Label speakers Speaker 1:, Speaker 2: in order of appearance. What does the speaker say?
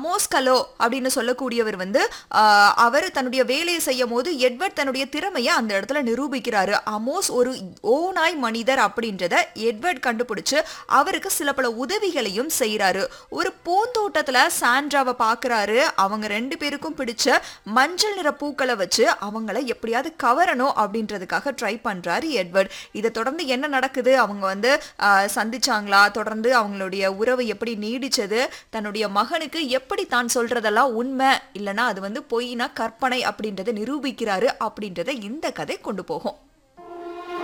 Speaker 1: Amos கலோ அப்படின்னு சொல்லக்கூடியவர் வந்து ஆஹ், அவர் தன்னுடைய வேலையை செய்யும் போது எட்வர்ட் தன்னுடைய திறமையை அந்த இடத்துல நிரூபிக்கிறாரு அமோஸ் ஒரு ஓநாய் மனிதர் அப்படின்றத எட்வர்ட் கண்டுபிடிச்சு அவருக்கு சில பல உதவிகளையும் செய்யறாரு ஒரு பூந்தோட்டத்துல சாண்ட்ராவை பாக்குறாரு அவங்க ரெண்டு பேருக்கும் பிடிச்ச மஞ்சள் நிற பூக்களை வச்சு அவங்கள எப்படியாவது கவரணும் அப்படின்றதுக்காக ட்ரை பண்றாரு எட்வர்ட் இதை தொடர்ந்து என்ன நடக்குது அவங்க வந்து ஆஹ், சந்திச்சாங்களா தொடர்ந்து அவங்களுடைய உறவு எப்படி நீடிச்சது தன்னுடைய மகனுக்கு எப்படி தான் சொல்றதெல்லாம் உண்மை இல்லைன்னா அது வந்து பொய்னா கற்பனை அப்படின்றத நிரூபிக்கிறாரு அப்படின்றத இந்த கதை கொண்டு போகும்